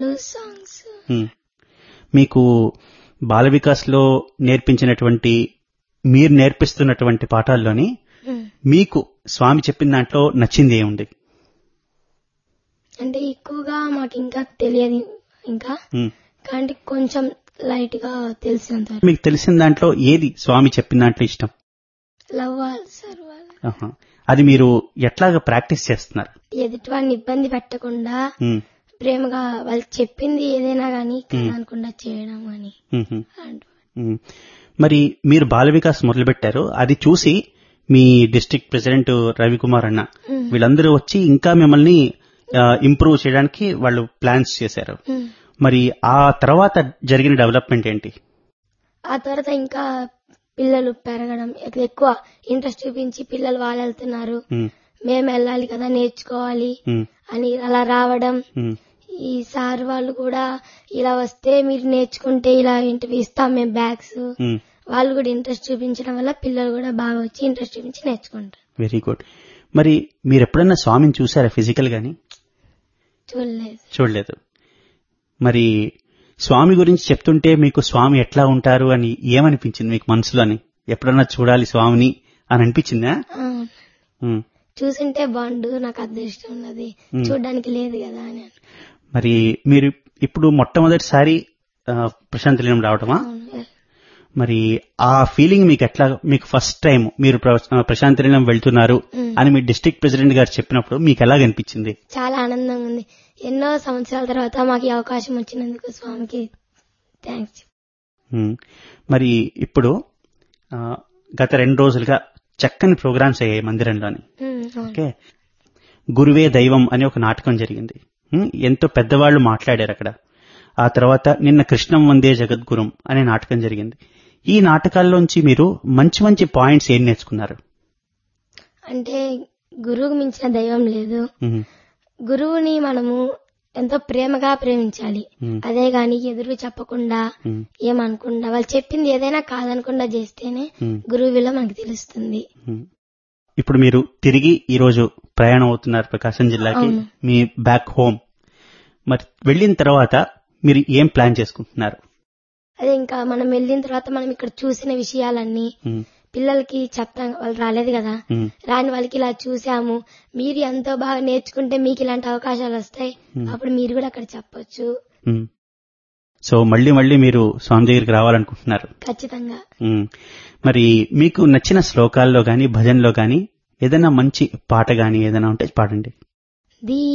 Songs ఉమ్. మీకు బాల వికాస్లో నేర్పించినటువంటి మీరు నేర్పిస్తున్నటువంటి పాఠాల్లోని మీకు స్వామి చెప్పిన దాంట్లో నచ్చింది ఏముంది అంటే ఎక్కువగా మాకు ఇంకా తెలియదు ఇంకా ఉమ్. కానీ కొంచెం లైట్ గా తెలిసినంత మీకు తెలిసిన దాంట్లో ఏది స్వామి చెప్పిన దాంట్లో ఇష్టం లవ్ వాళ్ళు సార్ వాళ్ళు ఆహా. అది మీరు ఎట్లాగా ప్రాక్టీస్ చేస్తున్నారు ఎదుటి వాడిని ఇబ్బంది పెట్టకుండా ఉమ్. ప్రేమగా వాళ్ళు చెప్పింది ఏదైనా గానీ కాదనకుండా చేయడం అని ఉహు. అలాంటి ఉమ్. మరి మీరు బాల వికాస్ మొదలుపెట్టారు అది చూసి మీ డిస్ట్రిక్ట్ ప్రెసిడెంట్ రవికుమార్ అన్న ఉమ్. వీళ్ళందరూ వచ్చి ఇంకా మిమ్మల్ని ఇంప్రూవ్ చేయడానికి వాళ్ళు ప్లాన్స్ చేశారు ఉమ్. మరి ఆ తర్వాత జరిగిన డెవలప్మెంట్ ఏంటి ఆ తర్వాత ఇంకా పిల్లలు పెరగడం ఎక్- ఎక్కువ ఇంట్రెస్ట్ చూపించి పిల్లలు వాళ్ళు వెళ్తున్నారు ఉమ్. మేము వెళ్ళాలి కదా నేర్చుకోవాలి ఉమ్. అని అలా రావడం ఉమ్. ఈ సార్ వాళ్ళు కూడా ఇలా వస్తే మీరు నేర్చుకుంటే ఇలా ఇంటివి ఇస్తాం మేము బ్యాగ్స్ ఉమ్. వాళ్ళు కూడా ఇంట్రెస్ట్ చూపించడం వల్ల పిల్లలు కూడా బాగా వచ్చి ఇంట్రెస్ట్ చూపించి నేర్చుకుంటారు వెరీ గుడ్ మరి మీరు ఎప్పుడన్నా స్వామిని చూసారా ఫిజికల్ గాని చూడలేదు చూడలేదు మరి స్వామి గురించి చెప్తుంటే మీకు స్వామి ఎట్లా ఉంటారు అని ఏమనిపించింది మీకు మనసులోని ఎప్పుడన్నా చూడాలి స్వామిని అని అనిపించిందా ఆ, ఉమ్. చూసింటే బాగుండు నాకు అదృష్టం ఉన్నది ఉమ్. చూడడానికి లేదు కదా అని అను- మరి మీరు ఇప్పుడు మొట్టమొదటిసారి ఆ, ప్రశాంత్ నిలయం రావటమా అవును. మరి ఆ ఫీలింగ్ మీకు ఎట్లా మీకు ఫస్ట్ టైం మీరు ప్ర- ప్రశాంత్ నిలయం వెళ్తున్నారు ఉమ్. అని మీ డిస్ట్రిక్ట్ ప్రెసిడెంట్ గారు చెప్పినప్పుడు మీకు ఎలాగనిపించింది చాలా ఆనందంగా ఉంది ఎన్నో సంవత్సరాల తర్వాత మాకు ఈ అవకాశం వచ్చినందుకు స్వామికి థ్యాంక్స్ ఉమ్. మరి ఇప్పుడు ఆ, గత రెండు రోజులుగా చక్కని ప్రోగ్రామ్స్ అయ్యాయి మందిరంలోని ఓకే గురువే దైవం అనే ఒక నాటకం జరిగింది ఉమ్, ఎంతో పెద్దవాళ్ళు మాట్లాడారు అక్కడ ఆ తర్వాత నిన్న కృష్ణం వందే జగద్గురం అనే నాటకం జరిగింది ఈ నాటకాల్లోంచి మీరు మంచి మంచి పాయింట్స్ ఏం నేర్చుకున్నారు అంటే గురువుకు మించిన దైవం లేదు ఉమ్, గురువుని మనము ఎంతో ప్రేమగా ప్రేమించాలి ఉమ్, అదే గాని ఎదురు చెప్పకుండా ఉమ్, ఏమనకుండా వాళ్ళు చెప్పింది ఏదైనా కాదనకుండా చేస్తేనే ఉమ్, గురువు విలువ మనకు తెలుస్తుంది ఉమ్. ఇప్పుడు మీరు తిరిగి ఈ రోజు ప్రయాణం అవుతున్నారు ప్రకాశం జిల్లాకి అవును. మీ బ్యాక్ హోమ్ మరి వెళ్ళిన తర్వాత మీరు ఏం ప్లాన్ చేసుకుంటున్నారు అదే ఇంకా మనం వెళ్ళిన తర్వాత మనం ఇక్కడ చూసిన విషయాలన్నీ ఉమ్, పిల్లలకి చెప్తాం వాళ్ళు రాలేదు కదా ఉమ్, రాని వాళ్ళకి ఇలా చూసాము మీరు ఎంతో బాగా నేర్చుకుంటే మీకు ఇలాంటి అవకాశాలు వస్తాయి Hmm. అప్పుడు మీరు కూడా అక్కడ చెప్పొచ్చు ఉమ్. సో మళ్ళీ మళ్ళీ మీరు స్వామి దగ్గరికి రావాలనుకుంటున్నారు ఖచ్చితంగా ఉమ్. మరి మీకు నచ్చిన శ్లోకాల్లో గాని భజనలో గాని ఏదైనా మంచి పాట గాని ఏదైనా ఉంటే పాడండి దీ